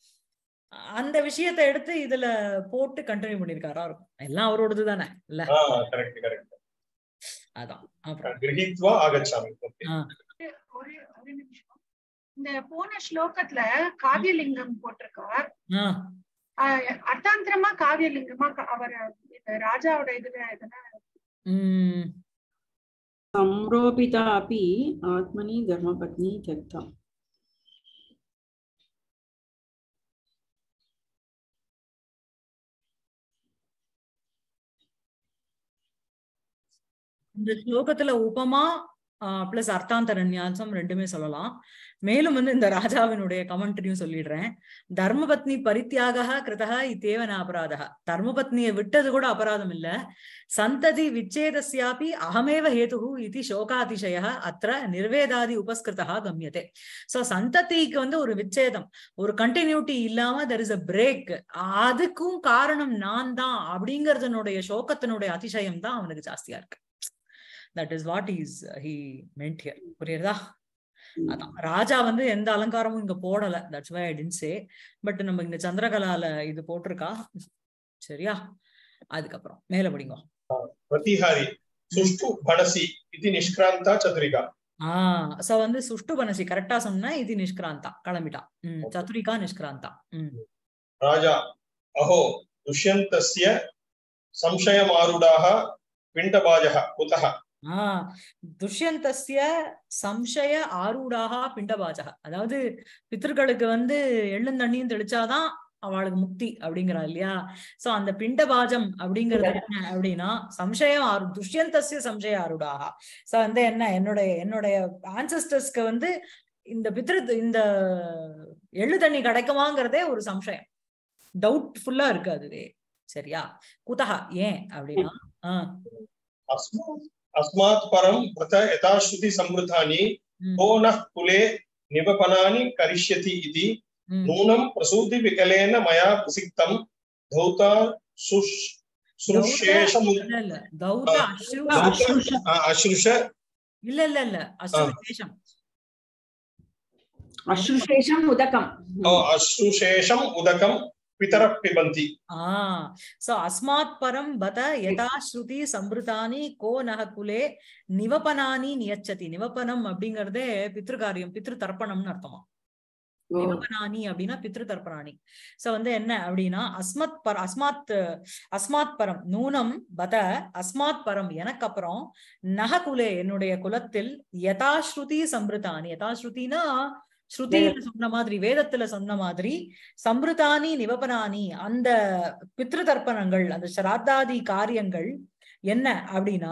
அந்த விஷயத்தை எடுத்து இதுல போட்டு கண்டினியூ பண்ணிருக்காரா இருக்கும் எல்லாம் அவரோடது தானே இல்ல ஆ கரெக்ட் கரெக்ட் அதான் அப்புறம் கிரகித்வா ஆகச்சாமி Okay. ஒரே ஒரு நிமிஷம் இந்த போன ஸ்லோகத்துல காவியலிங்கம் போட்டிருக்கார் ஆஹ் ஆஹ் அர்த்தாந்திரமா காவியலிங்கமா க- அவர் இந்த ராஜாவோட இதுல எதுனா உம் संरोपिता अपि आत्मनि धर्मपत्नी त्यक्ता இந்த ஸ்லோகத்துல உபமா பிளஸ் அர்த்தாந்தர நியாசம் ரெண்டுமே சொல்லலாம் மேலும் வந்து இந்த ராஜாவினுடைய கமெண்ட்ரியும் சொல்லிடுறேன் தர்மபத்னி பரித்தியாக கிருதா இத்தேவன அபராதக தர்மபத்னியை விட்டது கூட அபராதம் இல்ல சந்ததி விச்சேதஸ்யாபி அகமேவ ஹேதுகு இது சோகாதிசய அത്ര நிர்வேதாதி உபஸ்கிருதா கம்யதே சோ சந்ததிக்கு வந்து ஒரு விச்சேதம் ஒரு கண்டினியூட்டி இல்லாம தெர் இஸ் அ பிரேக் அதுக்கும் காரணம் நான் தான் அப்படிங்கறதனுடைய சோகத்தினுடைய அதிசயம் தான் அவனுக்கு ஜாஸ்தியா இருக்கு that is what is he meant here புரியுறதா அதான் ராஜா வந்து எந்த அலங்காரமும் இங்க போடல that's why I tend say but நம்ம இங்க சந்திரகலால இது போட்டிருக்கா சரியா அதுக்கப்புறம் மேல படிங்க प्रतिहारी सुष्ठु भणसि इति निष्क्रान्ता चतुरिका ஆஹ் சோ வந்து சுஷ்டு பனசி கரெக்டா சொன்ன இது நிஷ்கிராந்தா கிளம்பிட்டா ம் சதுரிகா நிஷ்கிராந்தா ம் राजा अहो दुष्यन्तस्य संशयमारूढाः पिण्डबाजः कुतः ஆஹ் துஷ்யந்தஸ்ய சம்சய ஆரூடாக பிண்டபாஜக அதாவது பித்தர்களுக்கு வந்து எள்ளும் தண்ணியும் தெளிச்சாதான் அவளுக்கு முக்தி அப்படிங்கிறா இல்லையா சோ அந்த பிண்டபாஜம் அப்படிங்கிறது என்ன அப்படின்னா சம்சயம் ஆரு துஷ்யந்தஸ்ய சம்சய ஆரூடாக சோ வந்து என்ன என்னுடைய என்னுடைய ஆன்சஸ்டர்ஸ்க்கு வந்து இந்த பித்ரு இந்த எள்ளு தண்ணி கிடைக்குமாங்கிறதே ஒரு சம்சயம் டவுட்ஃபுல்லா இருக்கு அதுவே சரியா குதஹா ஏன் அப்படின்னா ஆஹ் अस्मात् अस्मात् परं व्रत यथाश्रुति समृद्धानि ம், को नः कुले निवपनानि करिष्यति इति ம். नूनं प्रसूतिविकलेन मया प्रसिक्तं धौता सुश् सुशेषमु இல்ல இல்ல தௌத அஸ்ரு அஸ்ருஷ अश्रुष இல்ல இல்ல இல்ல அஸ்ரு சேஷம் அஸ்ருஷேஷம் உதகம் अश्रुशेषम् उदकं पितरः पिबन्ति ஆஹ் சோ அஸ்மாத் பரம் பத யதா ஸ்ருதி சம்பிருதானி கோ நக குலே நிவபனானி நியச்சதி நிவபனம் அப்படிங்கறதே பித்ருகாரியம் பித்ரு தர்ப்பணம்னு அர்த்தமா ஓ, நிவபனானி அப்படின்னா பித்ரு தர்ப்பணானி சோ வந்து என்ன அப்படின்னா அஸ்மத் பர அஸ்மாத் அஸ்மாத் பரம் நூனம் பத அஸ்மாத் பரம் எனக்கு அப்புறம் நககுலே என்னுடைய குலத்தில் யதாஸ்ருதி சம்பிருதானி யதாஸ்ருதினா ஸ்ருதியில சொன்ன மாதிரி வேதத்துல சொன்ன மாதிரி சம்பிருதானி நிவபனானி அந்த பித்ரு தர்ப்பணங்கள் அந்த ஸ்ராத்தாதி காரியங்கள் என்ன அப்படின்னா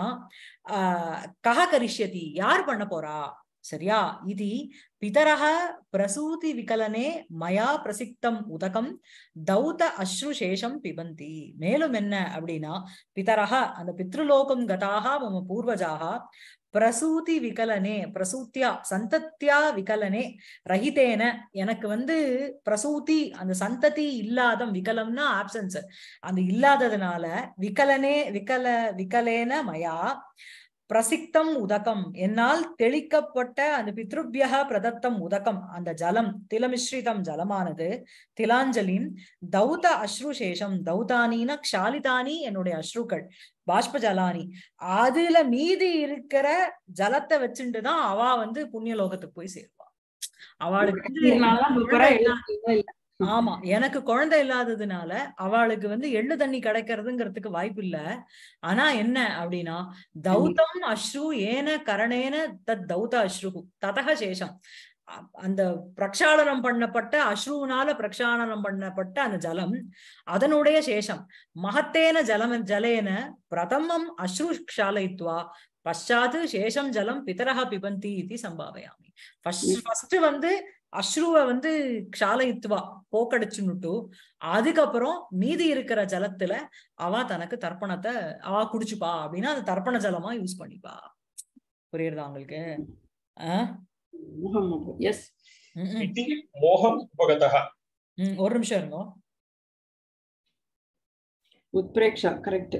ஆஹ் கஹ கரிஷ்யதி யார் பண்ண போறா சரியா இது பிதரக பிரசூதி விகலனே மயா பிரசிக்தம் உதகம் தௌத அஸ்ரு சேஷம் பிபந்தி மேலும் என்ன அப்படின்னா பிதரக அந்த பித்ருலோகம் கதாக மம பூர்வஜாக பிரசூதி விகலனே பிரசூத்தியா சந்தத்யா விகலனே ரஹிதேன எனக்கு வந்து பிரசூதி அந்த சந்ததி இல்லாத விகலம்னா ஆப்சன்ஸ் அந்த இல்லாததுனால விகலனே விகல விகலேன மயா பிரசிக்தம் உதகம் என்னால் தெளிக்கப்பட்ட அந்த பித்ருபியக பிரதத்தம் உதகம் அந்த ஜலம் திலமிஸ்ரிதம் ஜலமானது திலாஞ்சலின் தௌத அஸ்ரு சேஷம் தௌதானின க்ஷாலிதானி என்னுடைய அஸ்ருக்கள் பாஷ்ப ஜலானி அதுல மீதி இருக்கிற ஜலத்தை வச்சுட்டு தான் அவ வந்து புண்ணியலோகத்துக்கு போய் சேருவா அவளுக்கு வந்து இதனால முப்பரா எழுதிட்டீங்க இல்ல. ஆமா எனக்கு குழந்தை இல்லாததுனால அவளுக்கு வந்து எள்ளு தண்ணி கிடைக்கிறதுங்கிறதுக்கு வாய்ப்பு இல்ல ஆனா என்ன அப்படின்னா தௌதம் அஸ்ரு ஏன கரணேன தத் தௌத அஸ்ரு ததக சேஷம் அ- அந்த பிரக்ஷாளனம் பண்ணப்பட்ட அஸ்ருவினால பிரக்ஷாளனம் பண்ணப்பட்ட அந்த ஜலம் அதனுடைய சேஷம் மகத்தேன ஜலம் ஜலேன பிரதமம் அஸ்ரு க்ஷாலயித்வா பஷாத்து சேஷம் ஜலம் பிதரக பிபந்தி இது சம்பாவையாமி ஃபர்ஸ்ட் வந்து அஸ்ருவை வந்து க்ஷாலயித்வா போக்கடிச்சுன்னுட்டு அதுக்கப்புறம் மீதி இருக்கிற ஜலத்துல அவ தனக்கு தர்ப்பணத்தை அவ குடிச்சுப்பா அப்படின்னா அந்த தர்ப்பண ஜலமா யூஸ் பண்ணிப்பா புரியுறதா உங்களுக்கு ஆஹ் முகம் முகம். Yes. ம், ம், इति मोहम् उपगतः ம், ஒரு நிமிஷம் இருங்கோ உத்பிரேக்ஷா கரெக்ட்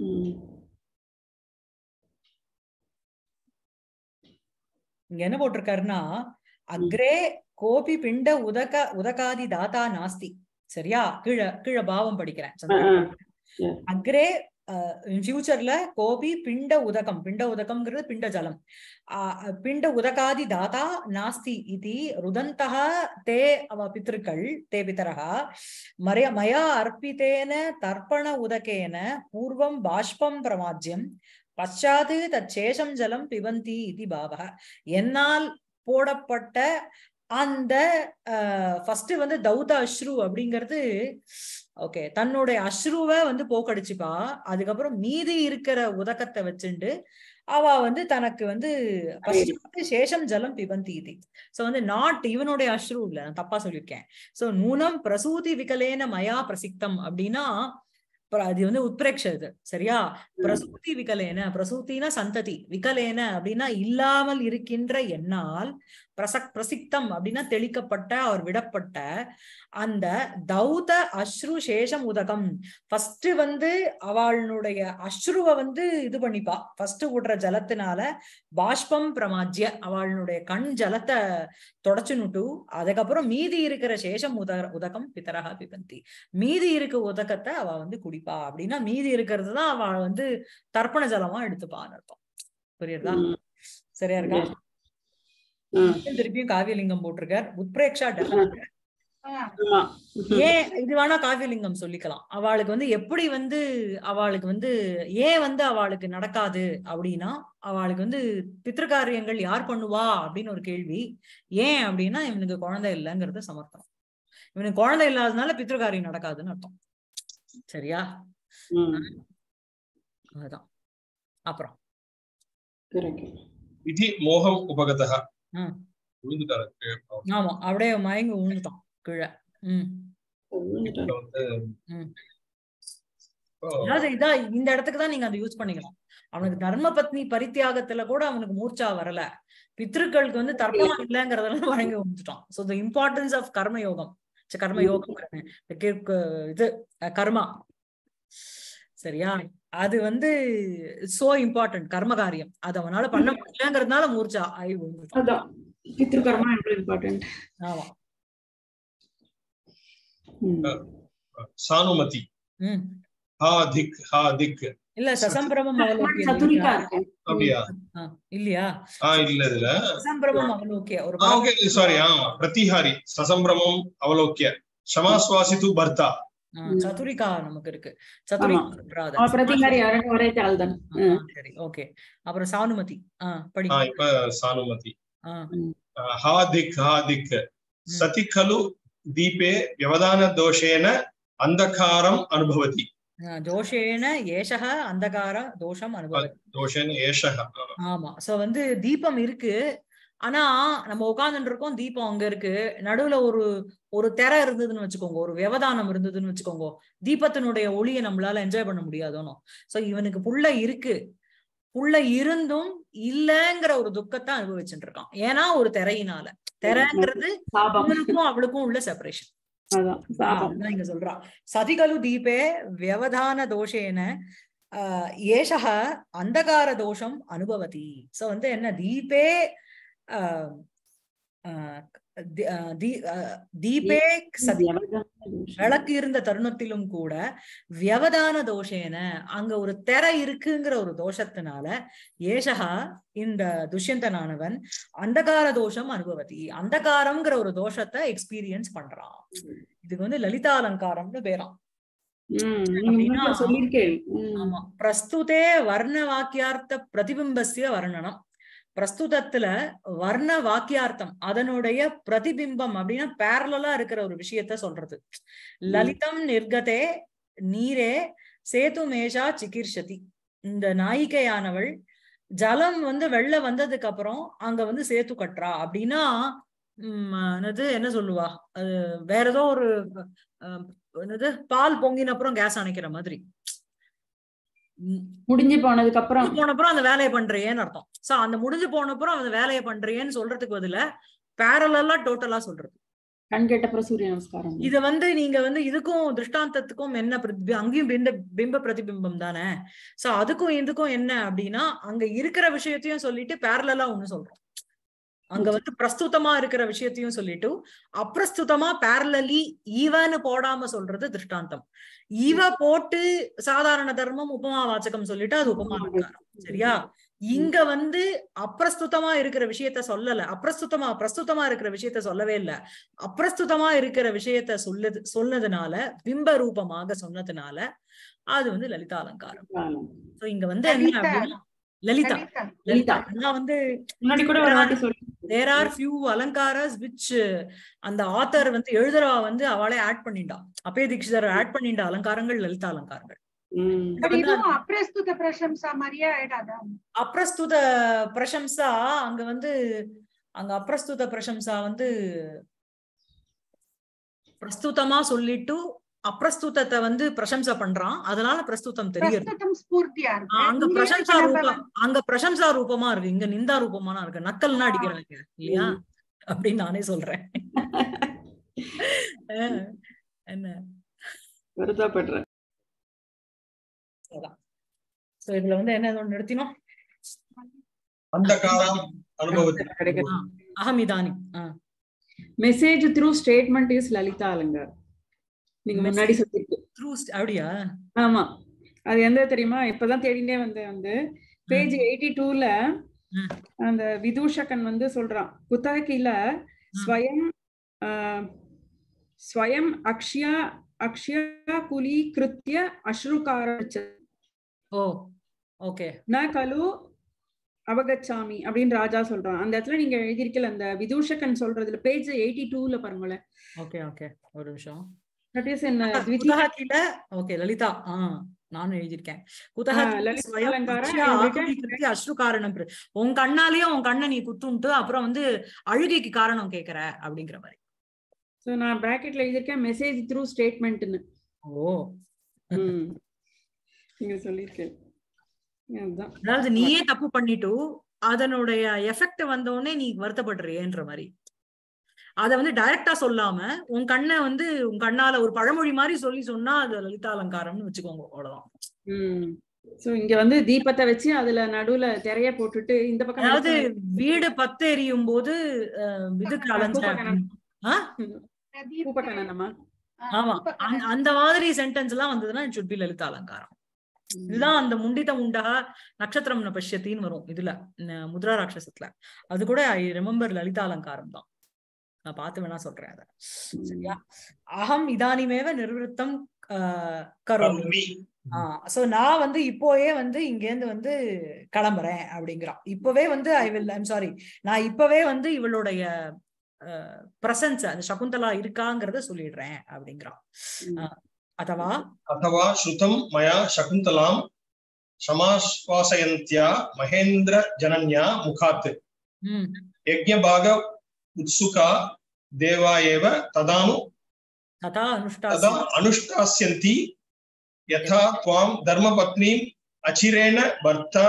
இங்க என்ன போட்டிருக்காருன்னா அக்ரே கோபி பிண்ட உதக உதகாதி தாத்தா நாஸ்தி சரியா கீழே கீழே பாவம் படிக்கிறேன் சந்திரன். அக்ரே ஃபியூச்சர்ல கோபி பிண்ட உதகம் பிண்ட உதகம்ங்கிறது பிண்ட ஜலம் ஆஹ் பிண்ட உதகாதி தாத்தா நாஸ்தி இது ருதந்தः தே அவ பித்ருக்கள் தே பிதரः மரிய மயா அர்ப்பித்தேன தர்ப்பண உதகேன பூர்வம் பாஷ்பம் பிரமாஜ்யம் பశ్చాத் தச்சேஷம் ஜலம் பிபந்தி இது பாவக என்னால் போடப்பட்ட அந்த ஃபர்ஸ்ட் வந்து தௌத அஸ்ரு அப்படிங்கிறது ஓகே தன்னுடைய அஸ்ருவை வந்து போக்கடிச்சுப்பா அதுக்கப்புறம் மீதி இருக்கிற உதக்கத்தை வச்சுண்டு அவ வந்து தனக்கு வந்து பశ్చాத் சேஷம் ஜலம் பிபந்தி இது சோ வந்து நாட் இவனுடைய அஸ்ரு இல்ல நான் தப்பா சொல்லியிருக்கேன் சோ நூனம் பிரசூதி விகலேன மயா பிரசிக்தம் அப்படின்னா அப்புறம் அது வந்து உத்பிரேக்ஷ இது சரியா பிரசூதி விகலேன பிரசூத்தினா சந்ததி விகலேன அப்படின்னா இல்லாமல் இருக்கின்ற என்னால் பிரசக் பிரசிக்தம் அப்படின்னா தெளிக்கப்பட்ட அவர் விடப்பட்ட அந்த தௌத அஸ்ரு சேஷம் உதகம் ஃபர்ஸ்ட் வந்து அவளுடைய அஸ்ருவை வந்து இது பண்ணிப்பா ஃபர்ஸ்ட் விடுற ஜலத்தினால பாஷ்பம் பிரமாஜ்ய அவளுடைய கண் ஜலத்தை தொடச்சுனுட்டு அதுக்கப்புறம் மீதி இருக்கிற சேஷம் உத உதகம் பிதரகா பிபந்தி மீதி இருக்க உதகத்தை அவ வந்து குடிப்பா அப்படின்னா மீதி இருக்கிறது தான் அவ வந்து தர்ப்பண ஜலமா எடுத்துப்பான்னு அர்த்தம் புரியுறதா சரியா இருக்கா ம். திருப்பியும் காவியலிங்கம் போட்டிருக்கார் உத்பிரேக்ஷா definite. ஆஹ் ஆமா ஏன் இது வேணா காவியலிங்கம் சொல்லிக்கலாம் அவளுக்கு வந்து எப்படி வந்து அவளுக்கு வந்து ஏன் வந்து அவளுக்கு நடக்காது அப்படின்னா அவளுக்கு வந்து பித்திருக்காரியங்கள் யார் பண்ணுவா அப்படின்னு ஒரு கேள்வி ஏன் அப்படின்னா இவனுக்கு குழந்தை இல்லைங்கிறது சமர்த்தம் இவனுக்கு குழந்தை இல்லாததுனால பித்திருக்காரியம் நடக்காதுன்னு அர்த்தம் சரியா ம் அதுதான் அப்புறம் கரெக்ட் इति मोहम् उपगतः ம். விழுந்துட்டாரு ஆமா அப்படியே மயங்கி விழுந்துட்டான் கீழே உம் இதுல வந்து ம். இப்போ அதாவது இதா இந்த இடத்துக்கு தான் நீங்க அதை யூஸ் பண்ணிக்கலாம் அவனுக்கு தர்ம பத்னி பரித்தியாகத்துல கூட அவனுக்கு மூர்ச்சா வரல பித்ருக்களுக்கு வந்து தர்ப்பணம் இல்லைங்கிறதெல்லாம் வழங்கி வந்துட்டான் சோ த இம்பார்ட்டன்ஸ் ஆஃப் கர்ம யோகம் ச்ச, கர்ம யோகம் இது அஹ், கர்மா சரியா அது வந்து சோ இம்பார்ட்டன்ட் கர்ம காரியம் அது அவனால பண்ண முடியலங்கிறதுனால மூர்ச்சா ஆகி விழுந்துட்டான் அதான் பித்ருகர்மா எவ்வளவு இம்பார்ட்டன்ட் ஆமா சானுமதி உம் ஹா திக் ஹா திக் இல்ல சசம்பிரமம் அவலோக்கியம் சதுரிகா இல்லையா? இருக்கும் அப்படியா ஆ, இல்லையா ஆ இல்ல இதுல சசம்பிரமம் அவலோக்கிய ஒரு ஆ ஓகே சாரி ஆ பிரதிஹாரி சசம்பிரமம் அவலோக்கிய சமாஸ்வாசித்து பர்த்தா ஆ, சதுரிகா நமக்கு இருக்கு சதுரிகா brother. அவ பிரதிகாரி யாரும் ஒரே ஆள் தான் ஆ, சரி ஓகே அப்புறம் சானுமதி ஆ படி ஆ இப்ப சானுமதி ஆ, ஆ, ஹா திக் ஹா திக் சதி खलु दीपे व्यवधानदोषेण अन्धकारम् अनुभवति ஆ, தோஷேன ஏஷக அந்தகார தோஷம் அனுபவம் दोषेण एषः ஆமா சோ வந்து தீபம் இருக்கு ஆனா நம்ம உட்கார்ந்துட்டு இருக்கோம் தீபம் அங்க இருக்கு நடுவுல ஒரு ஒரு திரை இருந்ததுன்னு வச்சுக்கோங்க ஒரு விவதானம் இருந்ததுன்னு வச்சுக்கோங்க தீபத்தினுடைய ஒளியை நம்மளால என்ஜாய் பண்ண முடியாதோனோ சோ இவனுக்கு புள்ள இருக்கு புள்ள இருந்தும் இல்லங்கிற ஒரு துக்கத்தை அனுபவிச்சுட்டு இருக்கான் ஏன்னா ஒரு திரையினால திரைங்கிறது சாபம் இவனுக்கும் அவளுக்கும் உள்ள செப்பரேஷன் அதான் சாபம் அதுதான் இங்க சொல்றா சதிகலு தீபே வியவதான தோஷேன ஆஹ் ஏஷக அந்தகார தோஷம் அனுபவதி சோ வந்து என்ன தீபே ஆஹ் ஆஹ் தி- ஆஹ் தி- ஆஹ் தீபே சதி விளக்கு இருந்த தருணத்திலும் கூட வியவதான தோஷேன அங்க ஒரு திரை இருக்குங்கிற ஒரு தோஷத்தினால ஏஷகா இந்த துஷ்யந்தனானவன் அந்தகார தோஷம் அனுபவதி அந்தகாரம்ங்கிற ஒரு தோஷத்தை எக்ஸ்பீரியன்ஸ் பண்றான் இதுக்கு வந்து லலிதா அலங்காரம்னு பேராம் உம் நீங்க அப்படின்னா- முன்னாடி சொல்லியிருக்கேன் உம் ஆமா பிரஸ்துதே வர்ண வாக்கியார்த்த பிரதிபிம்பஸ்ய வர்ணனம் பிரஸ்துதத்துல வர்ண வாக்கியார்த்தம் அதனுடைய பிரதிபிம்பம் அப்படின்னா பேரலா இருக்கிற ஒரு விஷயத்த சொல்றது லலிதம் நிர்கதே நீரே சேது மேஷா சிகிர்ஷதி இந்த நாயிகையானவள் ஜலம் வந்து வெள்ள வந்ததுக்கு அப்புறம் அங்க வந்து சேத்து கட்டுறா அப்படின்னா உம் என்னது என்ன சொல்லுவா அது வேற ஏதோ ஒரு அஹ், என்னது பால் பொங்கின அப்புறம் கேஸ் அணைக்கிற மாதிரி உம் முடிஞ்சு போனதுக்கு அப்புறம் முடிஞ்சு போன அப்புறம் அந்த வேலையை பண்றியேன்னு அர்த்தம் சோ அந்த முடிஞ்சு போன அப்புறம் அந்த வேலையை பண்றியேன்னு சொல்றதுக்கு பதிலா பேரலா டோட்டலா சொல்றது கண் கேட்டப்புறம் சூரிய நமஸ்காரம் இது வந்து நீங்க வந்து இதுக்கும் திருஷ்டாந்தத்துக்கும் என்ன பிரதி- அங்கேயும் பிம்ப பிம்ப பிரதிபிம்பம் தானே சோ அதுக்கும் இதுக்கும் என்ன அப்படின்னா அங்க இருக்கிற விஷயத்தையும் சொல்லிட்டு பேரலா ஒண்ணு சொல்றோம் அங்க வந்து பிரஸ்துதமா இருக்கிற விஷயத்தையும் சொல்லிட்டு அப்பிரஸ்துதமா பேரலி ஈவன்னு போடாம சொல்றது திருஷ்டாந்தம் ஈவ போட்டு சாதாரண தர்மம் உபமா வாச்சகம் சொல்லிட்டு அது உபமா அலங்காரம் சரியா இங்க வந்து அப்பிரஸ்துதமா இருக்கிற விஷயத்த சொல்லல அப்பிரஸ்துதமா பிரஸ்துதமா இருக்கிற விஷயத்த சொல்லவே இல்ல அப்பிரஸ்துதமா இருக்கிற விஷயத்த சொல்லுது சொன்னதுனால பிம்ப ரூபமாக சொன்னதுனால அது வந்து லலிதா அலங்காரம் சோ இங்க வந்து என்ன லலிதா. அப்படின்னா லலிதா லலிதா. லலிதா நான் வந்து முன்னாடி கூட ஒரு வாட்டி சொல்லி தேர் ஆர் ஃபியூ அலங்காரஸ் விச் அந்த ஆத்தர் வந்து எழுதுறவா வந்து அவளே ஆட் பண்ணிட்டா அப்பே தீக்ஷிதர் ஆட் பண்ணிட்ட அலங்காரங்கள் லலிதா அலங்காரங்கள் உம் பட் இதுவும் அப்பிரஸ்துத பிரசம்சா மாதிரியே ஆயிடாதா அப்பிரஸ்துத பிரசம்சா அங்க வந்து அங்க அப்பிரஸ்துத பிரசம்சா வந்து பிரஸ்துதமா சொல்லிட்டு அப்பிரஸ்துதத்தை வந்து பிரசம்சை பண்றான் அதனால பிரஸ்துதம் தெரியுது பிரஸ்துதம் ஸ்பூர்த்தியா ஆ, அங்க இருக்கு பிரசம்சா இங்க ரூபம் அங்க பிரசம்சா ரூபமா இருக்கு இங்க நிந்தா ரூபமா இருக்கு நக்கல்னா அடிக்கிறாங்க இல்லையா அப்படின்னு நானே சொல்றேன் அஹ், என்ன வருத்தப்படுறேன் சோ இதுல வந்து என்ன ஒண்ணு நிறுத்தினோம் अन्धकारम् अनुभवति கிடைக்கிறது அகமிதானி message through statement is Lalita அலங்கார் நீங்க முன்னாடி சொல்லிருக்கு த்ரூ அப்படியா ஆமா அது எந்த தெரியுமா இப்பதான் தேடினே வந்தேன் வந்து பேஜ் எயிட்டி டூல ம். அந்த விதூஷகன் வந்து சொல்றான் குத்தகில ஸ்வயம் ஆஹ், ஸ்வயம் அக்ஷ்யா அக்ஷ்யா குலி கிருத்திய அஸ்ருகார ஓ ஓகே ந கலு அவகச்சாமி அப்படின்னு ராஜா சொல்றான் அந்த இடத்துல நீங்க எழுதியிருக்கல அந்த விதூஷகன் சொல்றதுல பேஜ் எயிட்டி டூல பாருங்களேன் ஓகே ஓகே ஒரு நிமிஷம் தட் இஸ் என்ன குதஹ கில ஓகே லலிதா ஆ நானும் எழுதியிருக்கேன் குதஹ ஆ, கில லலிதா ஸ்வயம் அலங்கார அக்ஷயா என்கிட்ட- ஆகுதிகிருத்தி அஸ்ரு காரணம் பிர- உன் கண்ணாலேயே உன் கண்ணை நீ குத்துன்ட்டு அப்புறம் வந்து அழுகைக்கு காரணம் கேக்குற அப்படிங்கிற மாதிரி சோ நான் பிராக்கெட்ல எழுதியிருக்கேன் மெசேஜ் த்ரூ ஸ்டேட்மெண்ட்னு ஓ ம் நீங்க சொல்லியிருக்கேன் அதுதான் அதாவது நீயே தப்பு பண்ணிட்டு அதனுடைய எஃபெக்ட் வந்த உடனே நீ வருத்தப்படுறியேன்ற மாதிரி அத வந்து டைரக்டா சொல்லாம உன் கண்ணை வந்து உன் கண்ணால ஒரு பழமொழி மாதிரி சொல்லி சொன்னா அது லலிதா அலங்காரம்னு வச்சுக்கோங்க அவ்வளவுதான் ம் சோ இங்க வந்து தீபத்தை வச்சு அதுல நடுவுல திரைய போட்டுட்டு இந்த பக்கம் அதாவது வெளிச்சம் வீடு பத்து எரியும் போது அஹ், இதுக்கு அலைஞ்ச பூப்பக்கணம். ஆ? பூப்பட்டனமா ஆமா அந்த- அந்த மாதிரி சென்டென்ஸ் எல்லாம் வந்ததுன்னா இட் சுட் பி லலிதா அலங்காரம் இதுதான் அந்த முண்டித முண்டா நட்சத்திரம் பஷ்யத்தின்னு வரும் இதுல ந- முத்ரா ராட்சசத்துல அது கூட ஐ ரிமெம்பர் லலிதா அலங்காரம் தான் நான் பார்த்து வேணா சொல்றேன் அத சரியா அகம் இதானிமேவ நிர்வൃத்தம் ஆஹ், கரோமி கரோமி சோ நான் வந்து இப்போவே வந்து இங்க இருந்து வந்து கிளம்புறேன் அப்படிங்கிறான் இப்பவே வந்து ஐ வில் ஐம் சாரி நான் இப்பவே வந்து இவளுடைய பிரசன்ஸ் அந்த சகுந்தலா இருக்காங்கிறத சொல்லிடுறேன் அப்படிங்கிறான் ஆஹ், அதவா अथवा श्रुतं मया शकुन्तलां समाश्वासयन्त्या महेन्द्रजनन्या मुखात् உம் यज्ञभाग उत्सुका देवा एव तदानु ததா तदा அனுஷ்டாசி अनुष्ठास्यन्ति यथा त्वां धर्मपत्नीम् अचिरेण भर्ता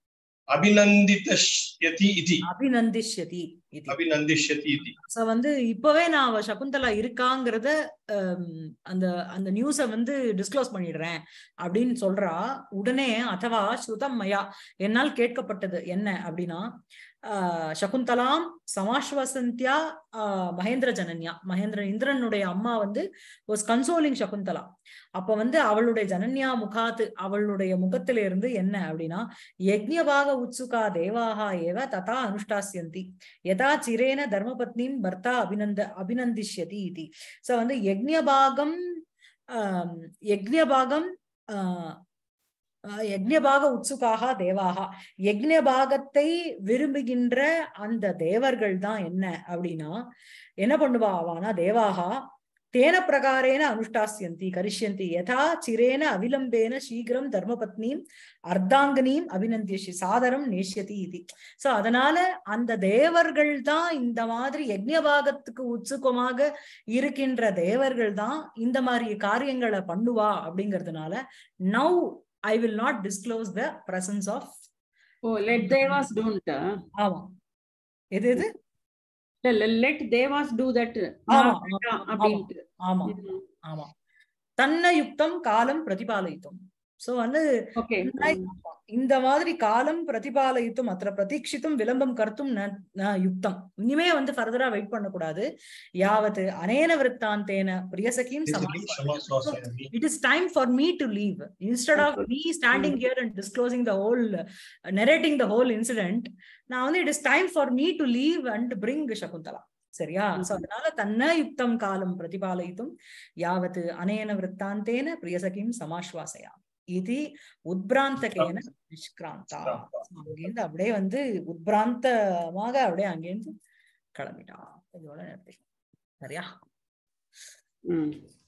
अभिनन्दितष्यति इति அபிநந்திஷ்யதி இது अभिनन्दिष्यति इति சோ வந்து இப்பவே நான் அவ சகுந்தலா இருக்காங்கிறத ஹம், அந்த அந்த நியூஸ வந்து டிஸ்க்ளோஸ் பண்ணிடுறேன் அப்படின்னு சொல்றா உடனே அதவா சுதம் மயா என்னால் கேட்கப்பட்டது என்ன அப்படின்னா ஆஹ் சகுந்தலாம் சமாஸ்வசந்தியா ஆஹ் மகேந்திர ஜனன்யா மகேந்திர இந்திரனுடைய அம்மா வந்து வாஸ் கன்சோலிங் சகுந்தலா அப்ப வந்து அவளுடைய ஜனன்யா முகாத்து அவளுடைய முகத்தில இருந்து என்ன அப்படின்னா யஜ்ஞபாக உத்சுகா தேவாகா ஏவ ததா அனுஷ்டாசியந்தி யதா சிரேன தர்மபத்னிம் பர்த்தா அபிநந்த அபிநந்திஷ்யதி இது சோ வந்து யஜ்ஞபாகம் ஆம், யஜ்ஞபாகம் ஆஹ், ஆஹ், யஜ்ஞபாக உத்சுகாக தேவாகா யஜ்ஞபாகத்தை விரும்புகின்ற அந்த தேவர்கள் தான் என்ன அப்படின்னா என்ன பண்ணுவா அவானா தேவாகா தேன பிரகாரேன அனுஷ்டாசியந்தி கரிஷ்யந்தி யதா சிரேன அவிலம்பேன சீக்கிரம் தர்மபத்னியும் அர்த்தாங்கனியும் அபிநந்தியசி சாதரம் நேஷ்யதி இது சோ அதனால அந்த தேவர்கள் தான் இந்த மாதிரி யஜ்ஞபாகத்துக்கு உத்சுகமாக இருக்கின்ற தேவர்கள் தான் இந்த மாதிரி காரியங்களை பண்ணுவா அப்படிங்கிறதுனால now I will not disclose the presence of oh let தேவாஸ் டோன்ட் ஆமா எது எது லெட் தேவாஸ் டூ தட் ஆமா, ஆமா, அப்படின்ட்டு ஆமா ம். ஆமா தன்ன யுக்தம் காலம் பிரதிபாலயித்தும் சோ வந்து ஓகே இந்த மாதிரி காலம் பிரதிபாலயித்தும் அத்த பிரதீட்சித்தும் விளம்பம் கருத்தும் ந ந யுக்தம் இனிமே வந்து ஃபர்தரா வெயிட் பண்ணக்கூடாது யாவத்து அனேன விற்த்தாந்தேன பிரியசகிம் சமாளிப்பார் समाश्वासयामि it is time for me to leave instead of me standing here and disclosing the whole uh, narrating the whole incident நான் வந்து it is time for me to leave and bring shakuntala சரியா so அதனால தன்ன யுக்தம் காலம் பிரதிபாலயித்தும் யாவத் அனேன விற்த்தாந்தேன பிரியசகிம் சமாஸ்வாசயா இது உத்பிராந்தகேன நிஷ்கிராந்தா So அங்கேருந்து அப்படியே வந்து உத்பிராந்தமாக அப்படியே அங்கேருந்து கிளம்பிட்டா இதோட நிறுத்தி சரியா ம்